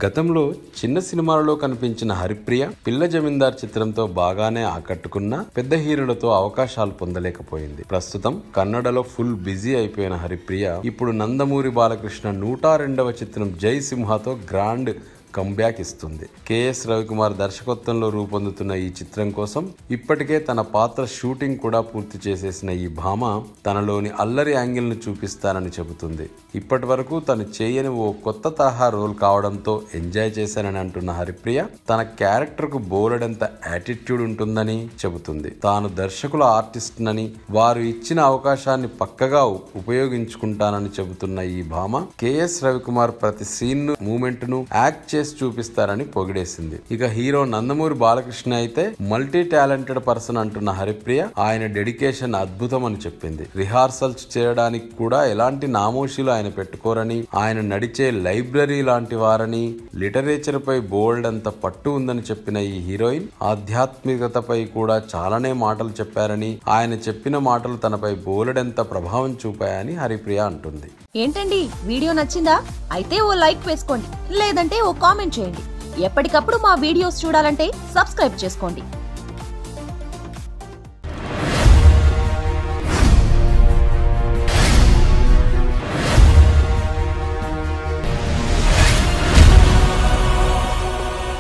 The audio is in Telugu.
గతంలో చిన్న సినిమాలలో కనిపించిన హరిప్రియ పిల్ల జమీందార్ చిత్రంతో బాగానే ఆకట్టుకున్న పెద్ద హీరోలతో అవకాశాలు పొందలేకపోయింది ప్రస్తుతం కన్నడలో ఫుల్ బిజీ అయిపోయిన హరిప్రియ ఇప్పుడు నందమూరి బాలకృష్ణ నూట రెండవ చిత్రం జై సింహతో గ్రాండ్ కంబ్యాక్ ఇస్తుంది కెఎస్ రవికుమార్ దర్శకత్వంలో రూపొందుతున్న ఈ చిత్రం కోసం ఇప్పటికే తన పాత్ర షూటింగ్ కూడా పూర్తి చేసేసిన ఈ భామ తనలోని అల్లరి యాంగిల్ ను చూపిస్తానని చెబుతుంది ఇప్పటి వరకు తను చేయని ఓ కొత్త తరహా రోల్ కావడంతో ఎంజాయ్ చేశానని అంటున్న హరిప్రియ తన క్యారెక్టర్ కు బోలెడంత యాటిట్యూడ్ ఉంటుందని చెబుతుంది తాను దర్శకుల ఆర్టిస్ట్ నని వారు ఇచ్చిన అవకాశాన్ని పక్కగా ఉపయోగించుకుంటానని చెబుతున్న ఈ భామ కెఎస్ రవికుమార్ ప్రతి సీన్ ను మూమెంట్ ను యాక్ట్ చేసి చూపిస్తారని పొగిడేసింది ఇక హీరో నందమూరి బాలకృష్ణ అయితే మల్టీ టాలెంటెడ్ పర్సన్ అంటున్న హరిప్రియ ఆయన డెడికేషన్ అద్భుతం అని చెప్పింది రిహార్సల్స్ చేయడానికి కూడా ఎలాంటి నామోషీలు ఆయన పెట్టుకోరని ఆయన నడిచే లైబ్రరీ లాంటి వారని లిటరేచర్ పై బోల్డ్ అంత పట్టు ఉందని చెప్పిన ఈ హీరోయిన్ ఆధ్యాత్మికతపై కూడా చాలానే మాటలు చెప్పారని ఆయన చెప్పిన మాటలు తనపై బోలెడంత ప్రభావం చూపాయని హరిప్రియ అంటుంది ఏంటండి వీడియో నచ్చిందా అయితే ఓ లైక్ వేసుకోండి లేదంటే ఓ కామెంట్ చేయండి ఎప్పటికప్పుడు మా వీడియోస్ చూడాలంటే సబ్స్క్రైబ్ చేసుకోండి